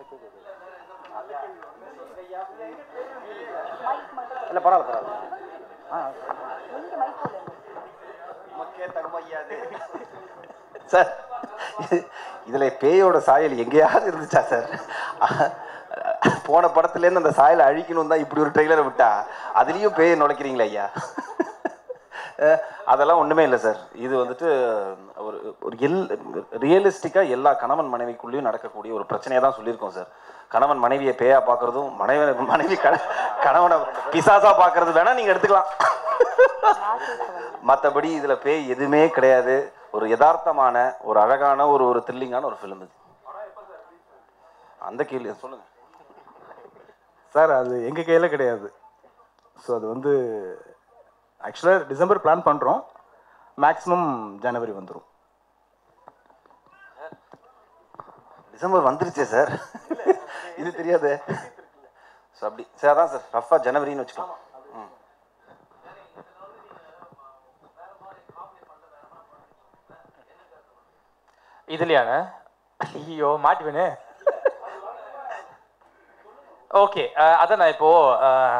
இல்லை பரவாயில்ல பரவாயில்ல ஆ நமக்கே தகுமையாது சார் இதுல பேயோட சாயல் எங்கேயாவது இருந்துச்சா சார் போன படத்துலேருந்து அந்த சாயலை அழிக்கணும் தான் இப்படி ஒரு ட்ரெய்லரை விட்டா அதுலேயும் பேயை நுழைக்கிறீங்களே ஐயா அஹ், அதெல்லாம் ஒன்றுமே இல்லை சார் இது வந்துட்டு ஒரு ஒரு எல் ரியலிஸ்டிக்காக எல்லா கணவன் மனைவிக்குள்ளேயும் நடக்கக்கூடிய ஒரு பிரச்சனையை தான் சொல்லியிருக்கோம் சார் கணவன் மனைவியை பேயா பார்க்குறதும் மனைவி மனைவி கண கணவனை பிசாசா பார்க்கறது வேணால் நீங்கள் எடுத்துக்கலாம் மற்றபடி இதில் பேய் எதுவுமே கிடையாது ஒரு யதார்த்தமான ஒரு அழகான ஒரு ஒரு த்ரில்லிங்கான ஒரு ஃபிலிம் இது அந்த கேள்வி சொல்லுங்கள் சார் அது எங்கள் கையில் கிடையாது ஸோ அது வந்து ஆக்சுவலாக டிசம்பர் பிளான் பண்ணுறோம் மேக்ஸிமம் ஜனவரி வந்துடும் டிசம்பர் வந்துருச்சே சார் இது தெரியாதே ஸோ அப்படி சார் அதான் சார் ரஃபா ஜனவரின்னு வச்சுக்கலாம் ம் இதுலையாங்க ஐயோ மாட்டுவேனே ஓகே அதான் நான் இப்போ அஹ்,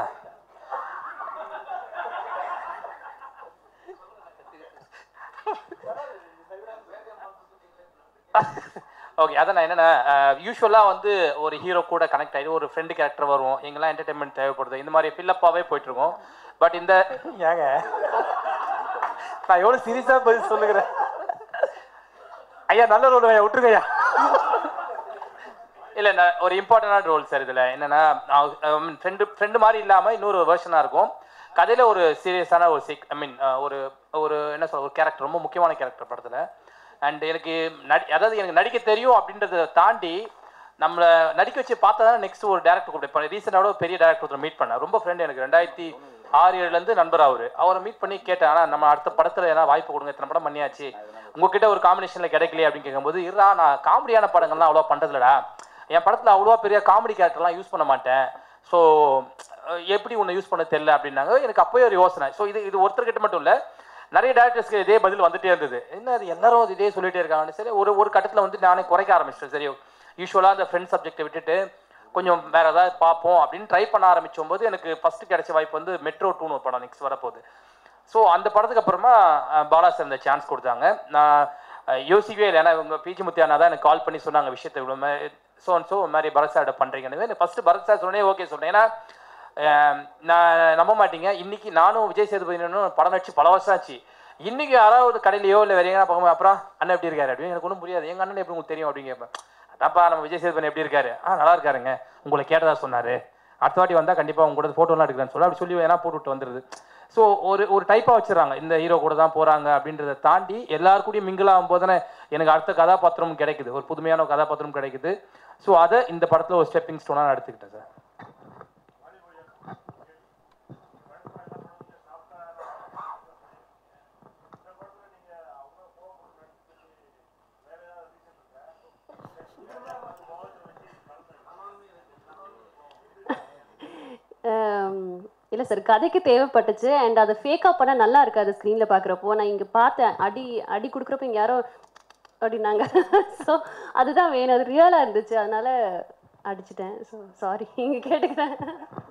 ஓகே அதான் நான் என்னன்னா யூஸ்வலாக வந்து ஒரு ஹீரோ கூட கனெக்ட் ஆகிட்டு ஒரு ஃப்ரெண்டு கேரக்டர் வரும் எங்கெல்லாம் என்டர்டைன்மெண்ட் தேவைப்படுது இந்த மாதிரி ஃபில்லப்பாகவே போயிட்டுருக்கோம் பட் இந்த ஏங்க நான் எவ்வளோ சீரியஸாக பதில் சொல்லுகிறேன் ஐயா நல்ல ரோல் ஐயா விட்டுருங்க ஐயா இல்லை நான் ஒரு இம்பார்ட்டண்டான ரோல் சார் இதில் என்னென்னா ஃப்ரெண்டு ஃப்ரெண்டு மாதிரி இல்லாமல் இன்னொரு வேர்ஷனாக இருக்கும் கதையில் ஒரு சீரியஸான ஒரு சிக் ஐ மீன் ஒரு ஒரு என்ன சொல்ற ஒரு கேரக்டர் ரொம்ப முக்கியமான கேரக்டர் படத்தில் அண்ட் எனக்கு நடி அதாவது எனக்கு நடிக்க தெரியும் அப்படின்றத தாண்டி நம்மளை நடிக்க வச்சு பார்த்தா தான் நெக்ஸ்ட் ஒரு டேரக்டர் கூப்பிட்டு ரீசெண்டாக ஒரு பெரிய டேரக்டர் ஒருத்தர் மீட் பண்ணேன் ரொம்ப ஃப்ரெண்டு எனக்கு ரெண்டாயிரத்தி ஆறு ஏழுலேருந்து நண்பர் அவர் அவரை மீட் பண்ணி கேட்டேன் ஆனால் நம்ம அடுத்த படத்தில் ஏதாவது வாய்ப்பு கொடுங்க இத்தனை படம் பண்ணியாச்சு உங்ககிட்ட ஒரு காம்பினேஷனில் கிடைக்கலையே அப்படின்னு கேட்கும்போது இருடா நான் காமெடியான படங்கள்லாம் அவ்வளோ பண்ணுறதில்லடா என் படத்தில் அவ்வளோவா பெரிய காமெடி கேரக்டர்லாம் யூஸ் பண்ண மாட்டேன் ஸோ எப்படி உன்னை யூஸ் பண்ண தெரியல அப்படின்னாங்க எனக்கு அப்போயே ஒரு யோசனை ஸோ இது இது ஒருத்தர்கிட்ட மட்டும் இல்லை நிறைய டேரக்டர்ஸ்க்கு இதே பதில் வந்துட்டே இருந்தது என்ன அது எல்லாரும் இதே சொல்லிட்டே இருக்காங்கன்னு சரி ஒரு ஒரு கட்டத்தில் வந்து நானே குறைக்க ஆரம்பிச்சிட்டேன் சரி யூஸ்வலாக அந்த ஃப்ரெண்ட் சப்ஜெக்டை விட்டுட்டு கொஞ்சம் வேற ஏதாவது பார்ப்போம் அப்படின்னு ட்ரை பண்ண ஆரம்பிச்சும் போது எனக்கு ஃபர்ஸ்ட் கிடைச்ச வாய்ப்பு வந்து மெட்ரோ டூன்னு ஒரு படம் நெக்ஸ்ட் வரப்போகுது ஸோ அந்த படத்துக்கு அப்புறமா அஹ், பாலா சார் இந்த சான்ஸ் கொடுத்தாங்க நான் அஹ், யோசிக்கவே இல்லை ஏன்னா இவங்க பிஜி முத்தியானா தான் எனக்கு கால் பண்ணி சொன்னாங்க விஷயத்தை இவ்வளோ மாதிரி ஸோ ஸோ மாதிரி பரத் சார்கிட்ட பண்ணுறீங்கன்னு ஃபஸ்ட்டு பரத் சார் சொன்னே ஓகே சொன்னேன் ஏன்னா அஹ், நான் நம்ப மாட்டீங்க இன்னைக்கு நானும் விஜய் சேதுபதினும் படம் நடிச்சு பல வருஷம் ஆச்சு இன்னைக்கு யாராவது கடையிலையோ இல்லை வேற எங்கன்னா பார்க்கும்போது அப்புறம் அண்ணன் எப்படி இருக்காரு அப்படின்னு எனக்கு ஒன்றும் புரியாது எங்க அண்ணன் எப்படி உங்களுக்கு தெரியும் அப்படின்னு கேட்பேன் அதான்ப்பா நம்ம விஜய் சேதுபதி எப்படி இருக்காரு ஆ நல்லா இருக்காருங்க உங்களை கேட்டதா சொன்னாரு அடுத்த வாட்டி வந்தால் கண்டிப்பாக உங்க கூட ஃபோட்டோலாம் எடுக்கிறேன்னு சொல்லி அப்படி சொல்லி வேணா போட்டு விட்டு வந்துடுது ஸோ ஒரு ஒரு டைப்பாக வச்சிடறாங்க இந்த ஹீரோ கூட தான் போகிறாங்க அப்படின்றத தாண்டி எல்லார் கூடயும் மிங்கிள் ஆகும்போது தானே எனக்கு அடுத்த கதாபாத்திரம் கிடைக்குது ஒரு புதுமையான ஒரு கதாபாத்திரம் கிடைக்குது ஸோ அதை இந்த படத்தில் ஒரு ஸ்டெப்பிங் ஸ்டோனாக நான் எடுத்துக்கிட்டேன் சார் இல்லை சார் கதைக்கு தேவைப்பட்டுச்சு அண்ட் அதை ஃபேக்காக பண்ண நல்லா இருக்காது ஸ்க்ரீனில் பார்க்குறப்போ நான் இங்கே பார்த்தேன் அடி அடி கொடுக்குறப்ப இங்கே யாரோ அப்படின்னாங்க ஸோ அதுதான் வேணும் அது ரியலாக இருந்துச்சு அதனால அடிச்சிட்டேன் ஸோ சாரி இங்கே கேட்டுக்கிறேன்